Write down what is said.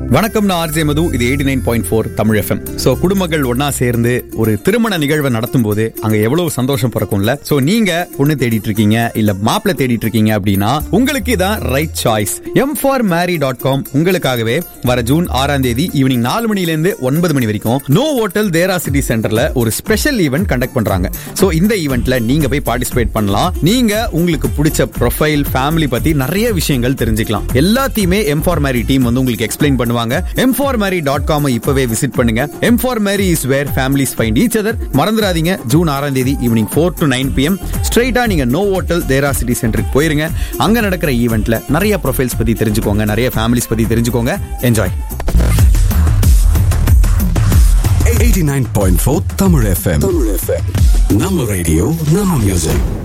வணக்கம் நான் ஆர்ஜே மது இது eighty nine point four Tamil FM so குடும்பங்கள் ஒண்ணா சேர்ந்து ஒரு திருமண நிகழ்வை நடத்தும் போது அங்க எவ்வளவு சந்தோஷம் பிறக்கும்ல ஸோ நீங்க பொண்ணு தேடிட்டு இருக்கீங்க இல்ல மாப்பிள்ளை தேடிட்டு இருக்கீங்க அப்படின்னா உங்களுக்கு இதான் right choice M for marry dot com உங்களுக்காகவே வர ஜூன் ஆறாம் தேதி ஈவினிங் நாலு மணில இருந்து ஒன்பது மணி வரைக்கும் நோ ஹோட்டல் தேரா சிட்டி சென்டர்ல ஒரு ஸ்பெஷல் ஈவெண்ட் கண்டக்ட் பண்றாங்க ஸோ இந்த ஈவெண்ட்ல நீங்க போய் பார்ட்டிசிபேட் பண்ணலாம் நீங்க உங்களுக்கு பிடிச்ச ப்ரொஃபைல் ஃபேமிலி பத்தி நிறைய விஷயங்கள் தெரிஞ்சுக்கலாம் எல்லாத்தையுமே எம் ஃபார் மேரி டீம் வந்து உங்களுக்கு எக்ஸ்பிளைன் பண்ணுவாங்க M for marry dot com இப்பவே விசிட் பண்ணுங்க M for marry is where families find each other மறந்துடாதீங்க ஜூன் ஆறாம் தேதி evening four to nine PM ஸ்ட்ரைட்டா நீங்க நோ ஹோட்டல் தேரா சிட்டி சென்டருக்கு போயிருங்க அங்க நடக்கிற ஈவெண்ட்ல நிறைய ப்ரொஃபைல்ஸ் பத்தி தெரிஞ்சுக்கோங்க நிறைய ஃபேமிலிஸ் பத்தி தெரிஞ்சுக்கோங்க enjoy 89.4 Tamil FM. Tamil FM. நம்ம ரேடியோ நம்ம மியூசிக்